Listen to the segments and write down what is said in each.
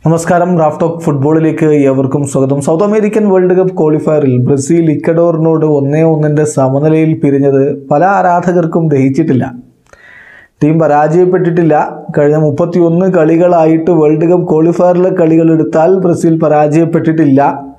നമസ്കാരം Raf talk ഫുട്ബോളിലേക്ക് ഏവർക്കും സ്വാഗതം സൗത്ത് അമേരിക്കൻ വേൾഡ് കപ്പ് ക്വാളിഫയറിൽ ബ്രസീൽ ഇക്കഡോറിനോട് ഒന്നേ ഒന്നിൻ്റെ സമനിലയിൽ പിരിഞ്ഞത് പല ആരാധകർക്കും ദഹിച്ചിട്ടില്ല ടീം പരാജയപ്പെട്ടിട്ടില്ല കഴിഞ്ഞ മുപ്പത്തിയൊന്ന് കളികളായിട്ട് വേൾഡ് കപ്പ് ക്വാളിഫയറിലെ കളികൾ എടുത്താൽ ബ്രസീൽ പരാജയപ്പെട്ടിട്ടില്ല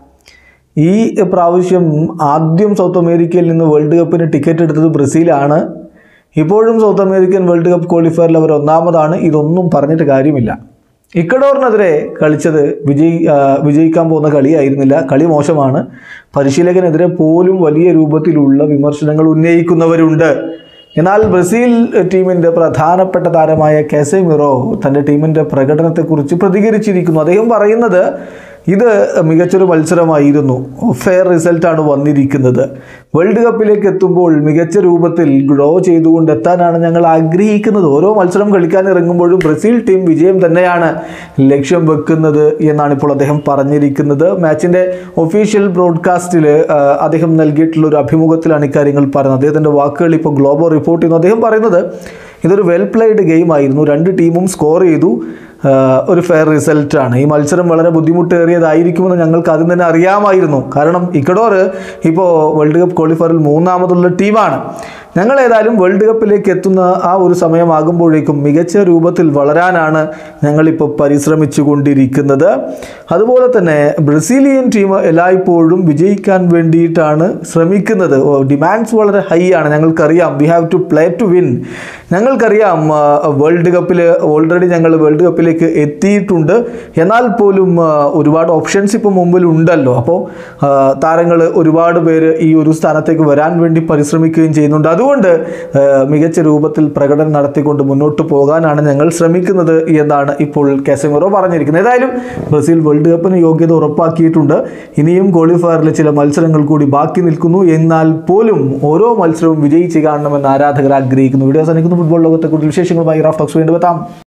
ഈ പ്രാവശ്യം ആദ്യം സൗത്ത് അമേരിക്കയിൽ നിന്ന് വേൾഡ് കപ്പിന് ടിക്കറ്റ് എടുത്തത് ബ്രസീലാണ് ഇപ്പോഴും സൗത്ത് അമേരിക്കൻ വേൾഡ് കപ്പ് ക്വാളിഫയറിൽ അവർ ഒന്നാമതാണ് ഇതൊന്നും പറഞ്ഞിട്ട് കാര്യമില്ല ഇക്കഡോറിനെതിരെ കളിച്ചത് വിജയി ആ, വിജയിക്കാൻ പോകുന്ന കളിയായിരുന്നില്ല കളി മോശമാണ് പരിശീലകനെതിരെ പോലും വലിയ രൂപത്തിലുള്ള വിമർശനങ്ങൾ ഉന്നയിക്കുന്നവരുണ്ട് എന്നാൽ ബ്രസീൽ ടീമിൻ്റെ പ്രധാനപ്പെട്ട താരമായ കെസെമിറോ തൻ്റെ ടീമിൻ്റെ പ്രകടനത്തെക്കുറിച്ച് പ്രതികരിച്ചിരിക്കുന്നു അദ്ദേഹം പറയുന്നത് ഇത് മികച്ചൊരു മത്സരമായിരുന്നു ഫെയർ റിസൾട്ടാണ് വന്നിരിക്കുന്നത് വേൾഡ് കപ്പിലേക്ക് എത്തുമ്പോൾ മികച്ച രൂപത്തിൽ ഗ്രോ ചെയ്തുകൊണ്ട് എത്താനാണ് ഞങ്ങൾ ആഗ്രഹിക്കുന്നത് ഓരോ മത്സരം കളിക്കാൻ ഇറങ്ങുമ്പോഴും ബ്രസീൽ ടീം വിജയം തന്നെയാണ് ലക്ഷ്യം വെക്കുന്നത് എന്നാണ് ഇപ്പോൾ അദ്ദേഹം പറഞ്ഞിരിക്കുന്നത് മാച്ചിൻ്റെ ഒഫീഷ്യൽ ബ്രോഡ്കാസ്റ്റിൽ അദ്ദേഹം നൽകിയിട്ടുള്ള ഒരു അഭിമുഖത്തിലാണ് ഇക്കാര്യങ്ങൾ പറയുന്നത് അദ്ദേഹത്തിൻ്റെ വാക്കുകൾ ഇപ്പോൾ ഗ്ലോബോ റിപ്പോർട്ട് ചെയ്യുന്നു അദ്ദേഹം പറയുന്നത് ഇതൊരു വെൽ പ്ലേഡ് ഗെയിം ആയിരുന്നു രണ്ട് ടീമും സ്കോർ ചെയ്തു ആഹ് ഒരു ഫെയർ റിസൾട്ടാണ് ഈ മത്സരം വളരെ ബുദ്ധിമുട്ടേറിയതായിരിക്കുമെന്ന് ഞങ്ങൾക്ക് ആദ്യം തന്നെ അറിയാമായിരുന്നു കാരണം ഇക്കഡോർ ഇപ്പോൾ വേൾഡ് കപ്പ് ക്വാളിഫയറിൽ മൂന്നാമതുള്ള ടീമാണ് ഞങ്ങൾ ഏതായാലും വേൾഡ് കപ്പിലേക്ക് എത്തുന്ന ആ ഒരു സമയമാകുമ്പോഴേക്കും മികച്ച രൂപത്തിൽ വളരാനാണ് ഞങ്ങളിപ്പോൾ പരിശ്രമിച്ചു കൊണ്ടിരിക്കുന്നത് അതുപോലെ തന്നെ ബ്രസീലിയൻ ടീം എല്ലായ്പ്പോഴും വിജയിക്കാൻ വേണ്ടിയിട്ടാണ് ശ്രമിക്കുന്നത് ഡിമാൻഡ്സ് വളരെ ഹൈ ആണ് ഞങ്ങൾക്കറിയാം we have to play to win ഞങ്ങൾക്കറിയാം ആ, വേൾഡ് കപ്പിൽ ഓൾറെഡി ഞങ്ങൾ വേൾഡ് കപ്പിലേക്ക് എത്തിയിട്ടുണ്ട് എന്നാൽ പോലും ആ, ഒരുപാട് ഓപ്ഷൻസ് ഇപ്പോൾ മുമ്പിൽ ഉണ്ടല്ലോ അപ്പോൾ താരങ്ങൾ ഒരുപാട് പേര് ഈ ഒരു സ്ഥാനത്തേക്ക് വരാൻ വേണ്ടി പരിശ്രമിക്കുകയും ചെയ്യുന്നുണ്ട് അതുകൊണ്ട് ആ, മികച്ച രൂപത്തിൽ പ്രകടനം നടത്തിക്കൊണ്ട് മുന്നോട്ട് പോകാനാണ് ഞങ്ങൾ ശ്രമിക്കുന്നത് എന്നാണ് ഇപ്പോൾ കാസമിറോ പറഞ്ഞിരിക്കുന്നത് ഏതായാലും ബ്രസീൽ വേൾഡ് കപ്പിന് യോഗ്യത ഉറപ്പാക്കിയിട്ടുണ്ട് ഇനിയും ക്വാളിഫയറിൽ ചില മത്സരങ്ങൾ കൂടി ബാക്കി നിൽക്കുന്നു എന്നാൽ പോലും ഓരോ മത്സരവും വിജയിച്ച് കാണണമെന്ന് ആരാധകർ ആഗ്രഹിക്കുന്നു വീഡിയോ അവസാനിക്കുന്നു ഫുട്ബോൾ ലോകത്തെ കൂടുതൽ വിശേഷങ്ങളുമായി റാഫ് ടോക്സ് വേണ്ടി എത്താം